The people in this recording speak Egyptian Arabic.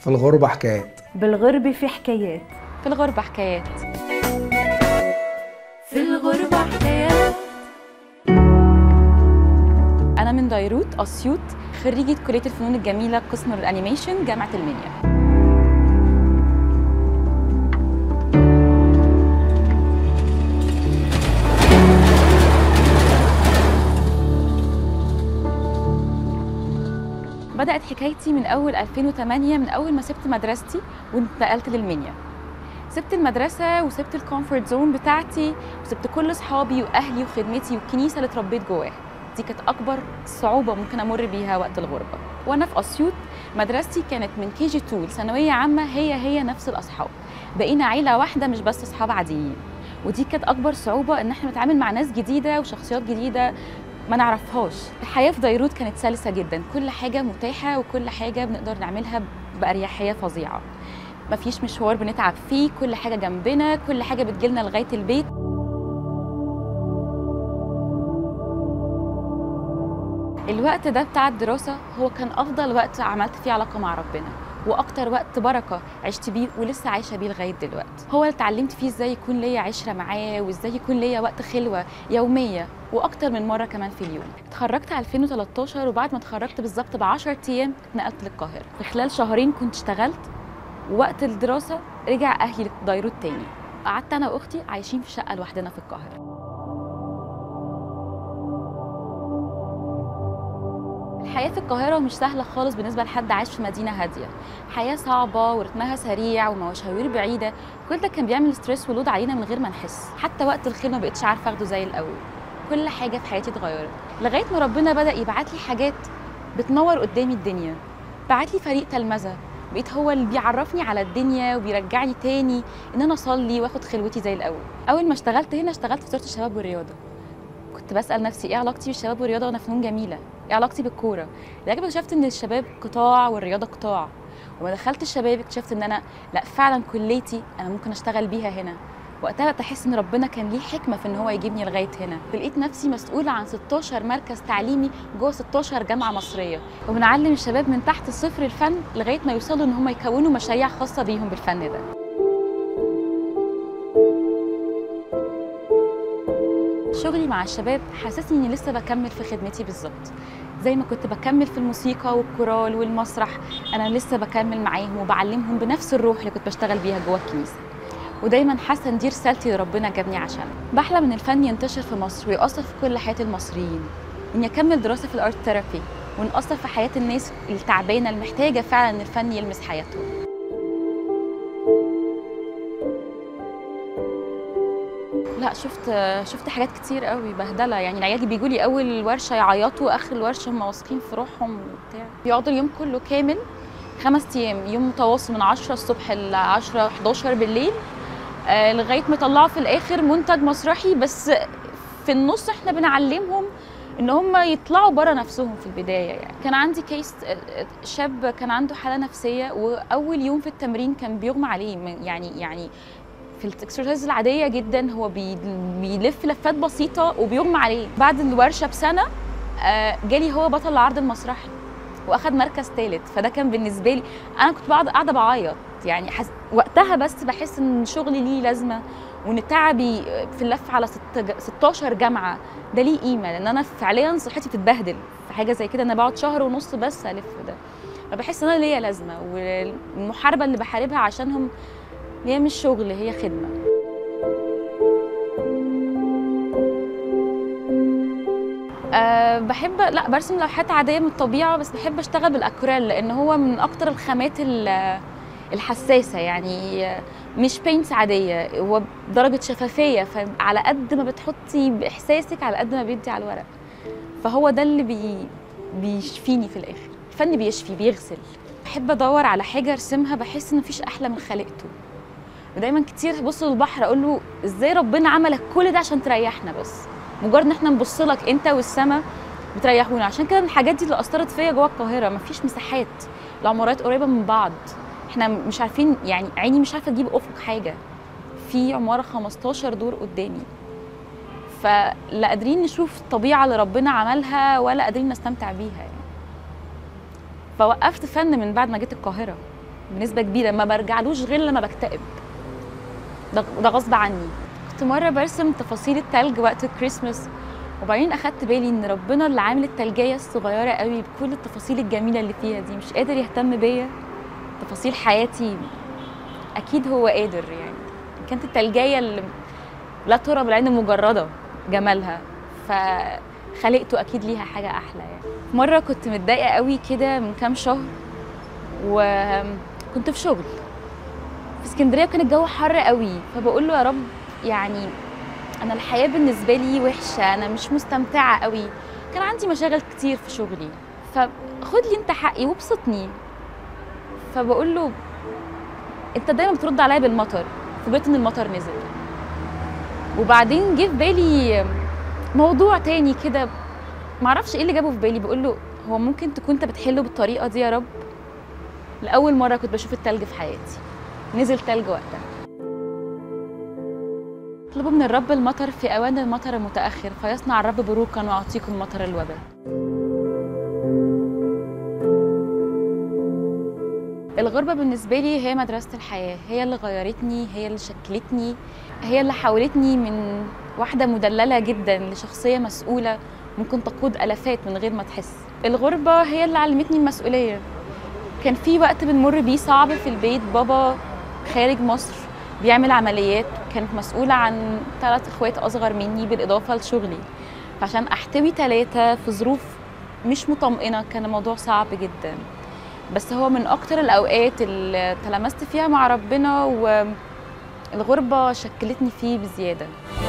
في الغربة حكايات بالغربة في حكايات في الغربة حكايات في الغربة حكايات أنا من ديروت أسيوط خريجة كلية الفنون الجميلة قسم الأنيميشن جامعة المنيا بدأت حكايتي من أول 2008 من أول ما سبت مدرستي وانتقلت للمنيا سبت المدرسة وسبت الكومفورت زون بتاعتي وسبت كل أصحابي وأهلي وخدمتي والكنيسة اللي اتربيت جواها دي كانت أكبر صعوبة ممكن أمر بيها وقت الغربة وأنا في أسيوط مدرستي كانت من كي جي 2 لثانوية عامة هي هي نفس الأصحاب بقينا عيلة واحدة مش بس أصحاب عاديين ودي كانت أكبر صعوبة إن احنا نتعامل مع ناس جديدة وشخصيات جديدة ما نعرفهاش الحياة في ديروت كانت سلسة جدا كل حاجة متاحة وكل حاجة بنقدر نعملها بأريحية فظيعة مفيش مشوار بنتعب فيه كل حاجة جنبنا كل حاجة بتجيلنا لغاية البيت الوقت ده بتاع الدراسة هو كان أفضل وقت عملت فيه علاقة مع ربنا واكتر وقت بركه عشت بيه ولسه عايشه بيه لغايه دلوقتي هو اللي اتعلمت فيه ازاي يكون ليا عشره معاه وازاي يكون ليا وقت خلوه يوميه واكتر من مره كمان في اليوم اتخرجت 2013 وبعد ما اتخرجت بالظبط ب 10 ايام اتنقلت للقاهره في خلال شهرين كنت اشتغلت ووقت الدراسه رجع اهلي لديروت تاني قعدت انا واختي عايشين في شقه لوحدنا في القاهره الحياة في القاهرة مش سهلة خالص بالنسبة لحد عايش في مدينة هادية حياة صعبة ورتمها سريع ومشاوير بعيدة كل ده كان بيعمل ستريس ولود علينا من غير ما نحس حتى وقت الخير ما بقتش عارفة اخده زي الأول كل حاجة في حياتي اتغيرت لغاية ما ربنا بدأ يبعت لي حاجات بتنور قدامي الدنيا بعت لي فريق تلمذة بقيت هو اللي بيعرفني على الدنيا وبيرجعني تاني ان انا اصلي واخد خلوتي زي الاول اول ما اشتغلت هنا اشتغلت في وزاره الشباب والرياضه كنت بسال نفسي ايه علاقتي بالشباب والرياضه وانا فنون جميله ايه علاقتي بالكوره لكن اكتشفت ان الشباب قطاع والرياضه قطاع وما دخلت الشباب اكتشفت ان انا لا فعلا كليتي انا ممكن اشتغل بيها هنا وقتها تحس ان ربنا كان ليه حكمه في ان هو يجيبني لغايه هنا لقيت نفسي مسؤوله عن 16 مركز تعليمي جوه 16 جامعه مصريه وبنعلم الشباب من تحت صفر الفن لغايه ما يوصلوا ان هم يكونوا مشاريع خاصه بيهم بالفن ده شغلي مع الشباب حسسني اني لسه بكمل في خدمتي بالظبط زي ما كنت بكمل في الموسيقى والكورال والمسرح انا لسه بكمل معاهم وبعلمهم بنفس الروح اللي كنت بشتغل بيها جوه الكنيسه ودايما حاسه ان دي رسالتي اللي ربنا جابني عشان بحلم ان الفن ينتشر في مصر ويأثر في كل حياه المصريين اني اكمل دراسه في الارت ثيرابي ونأثر في حياه الناس التعبانه اللي محتاجه فعلا ان الفن يلمس حياتهم لا شفت شفت حاجات كتير قوي بهدله يعني العيال بيجوا لي اول ورشه يعيطوا اخر الورشه هم واثقين في روحهم وبتاع بيقعدوا اليوم كله كامل خمس ايام يوم متواصل من 10 الصبح ل 10 11 بالليل آه لغايه ما يطلعوا في الاخر منتج مسرحي بس في النص احنا بنعلمهم ان هم يطلعوا بره نفسهم في البدايه يعني كان عندي كيس شاب كان عنده حاله نفسيه واول يوم في التمرين كان بيغمى عليه يعني يعني في الاكسرسايز العاديه جدا هو بيلف لفات بسيطه وبيغمى عليه بعد الورشه بسنه جالي هو بطل العرض المسرحي واخد مركز ثالث فده كان بالنسبه لي انا كنت بقعد قاعده بعيط يعني حس... وقتها بس بحس ان شغلي ليه لازمه وان تعبي في اللف على 16 جامعه ده ليه قيمه لان انا فعليا صحتي بتتبهدل في حاجه زي كده انا بقعد شهر ونص بس الف ده فبحس ان انا ليا لازمه والمحاربه اللي بحاربها عشانهم هي مش شغل هي خدمة أه بحب لا برسم لوحات عادية من الطبيعة بس بحب اشتغل بالاكوريل لان هو من اكتر الخامات الحساسة يعني مش بينتس عادية هو درجة شفافية فعلى قد ما بتحطي باحساسك على قد ما بيدي على الورق فهو ده اللي بي بيشفيني في الاخر الفن بيشفي بيغسل بحب ادور على حاجة ارسمها بحس ان مفيش احلى من خلقته ودايما كتير ببص للبحر اقول له ازاي ربنا عملك كل ده عشان تريحنا بس مجرد ان احنا نبص لك انت والسما بتريحونا عشان كده الحاجات دي اللي اثرت فيا جوه القاهره مفيش مساحات العمارات قريبه من بعض احنا مش عارفين يعني عيني مش عارفه تجيب افق حاجه في عماره 15 دور قدامي فلا قادرين نشوف الطبيعه اللي ربنا عملها ولا قادرين نستمتع بيها يعني فوقفت فن من بعد ما جيت القاهره بنسبه كبيره ما برجعلوش غير لما بكتئب ده ده غصب عني كنت مره برسم تفاصيل التلج وقت الكريسماس وبعدين اخدت بالي ان ربنا اللي عامل التلجيه الصغيره قوي بكل التفاصيل الجميله اللي فيها دي مش قادر يهتم بيا تفاصيل حياتي اكيد هو قادر يعني كانت التلجيه اللي لا ترى بالعين المجرده جمالها فخلقته اكيد ليها حاجه احلى يعني مره كنت متضايقه قوي كده من كام شهر وكنت في شغل في اسكندريه وكان الجو حر قوي فبقول له يا رب يعني انا الحياه بالنسبه لي وحشه انا مش مستمتعه قوي كان عندي مشاغل كتير في شغلي فخد لي انت حقي وابسطني فبقول له انت دايما بترد عليا بالمطر فوجئت ان المطر نزل وبعدين جه في بالي موضوع تاني كده معرفش ايه اللي جابه في بالي بقول له هو ممكن تكون انت بتحله بالطريقه دي يا رب لاول مره كنت بشوف التلج في حياتي نزل تلج وقتها اطلبوا من الرب المطر في اوان المطر المتاخر فيصنع الرب بروقا ويعطيكم مطر الوبل الغربة بالنسبة لي هي مدرسة الحياة هي اللي غيرتني هي اللي شكلتني هي اللي حولتني من واحدة مدللة جدا لشخصية مسؤولة ممكن تقود ألفات من غير ما تحس الغربة هي اللي علمتني المسؤولية كان في وقت بنمر بيه صعب في البيت بابا خارج مصر بيعمل عمليات كانت مسؤولة عن ثلاث اخوات أصغر مني بالإضافة لشغلي فعشان أحتوي ثلاثة في ظروف مش مطمئنة كان الموضوع صعب جدا بس هو من أكتر الأوقات اللي تلمست فيها مع ربنا والغربة شكلتني فيه بزيادة